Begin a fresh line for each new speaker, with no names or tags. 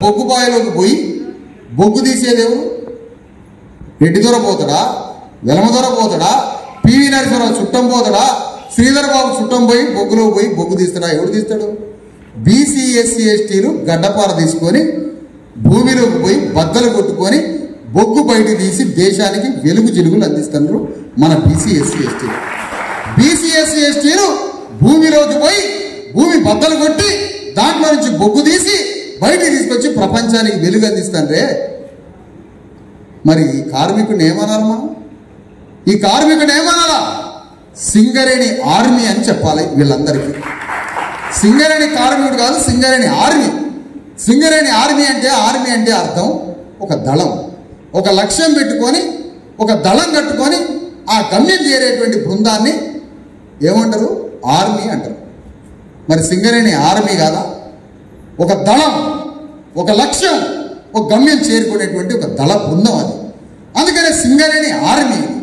బొగ్గు బావిలోకి పోయి బొగ్గు తీసేది ఎవరు రెడ్డి దొర పోతాడా వెలమ దొర పోతాడా పివి నరసింహరావు చుట్టం పోతాడా శ్రీధర్ బాబు చుట్టం పోయి బొగ్గులో పోయి బొగ్గు తీస్తాడా ఎవడు తీస్తాడు బీసీ ఎస్సీ ఎస్టీలు గడ్డపార తీసుకొని భూమిలోకి పోయి బద్దలు కొట్టుకొని బొగ్గు బయట తీసి దేశానికి వెలుగు జిలుగులు అందిస్తున్నారు మన బీసీ ఎస్సీ ఎస్టీలు బీసీ ఎస్సీ ఎస్టీలు భూమిలోకి పోయి భూమి బద్దలు కొట్టి దాంట్లో నుంచి బొగ్గు తీసి బయటికి తీసుకొచ్చి ప్రపంచానికి వెలుగు అందిస్తాండ్రే మరి ఈ కార్మికుడిని ఏమనాలి మనం ఈ కార్మికుడిని ఏమనాలా సింగరేణి ఆర్మీ అని చెప్పాలి వీళ్ళందరికీ సింగరేణి కార్మికుడు కాదు సింగరేణి ఆర్మీ సింగరేణి ఆర్మీ అంటే ఆర్మీ అంటే అర్థం ఒక దళం ఒక లక్ష్యం పెట్టుకొని ఒక దళం కట్టుకొని ఆ గమ్యం చేరేటువంటి బృందాన్ని ఏమంటారు ఆర్మీ అంటారు మరి సింగరేణి ఆర్మీ కాదా ఒక దళం ఒక లక్ష్యం ఒక గమ్యం చేరుకునేటువంటి ఒక దళ బృందం అది అందుకనే సింగరేణి ఆర్మీ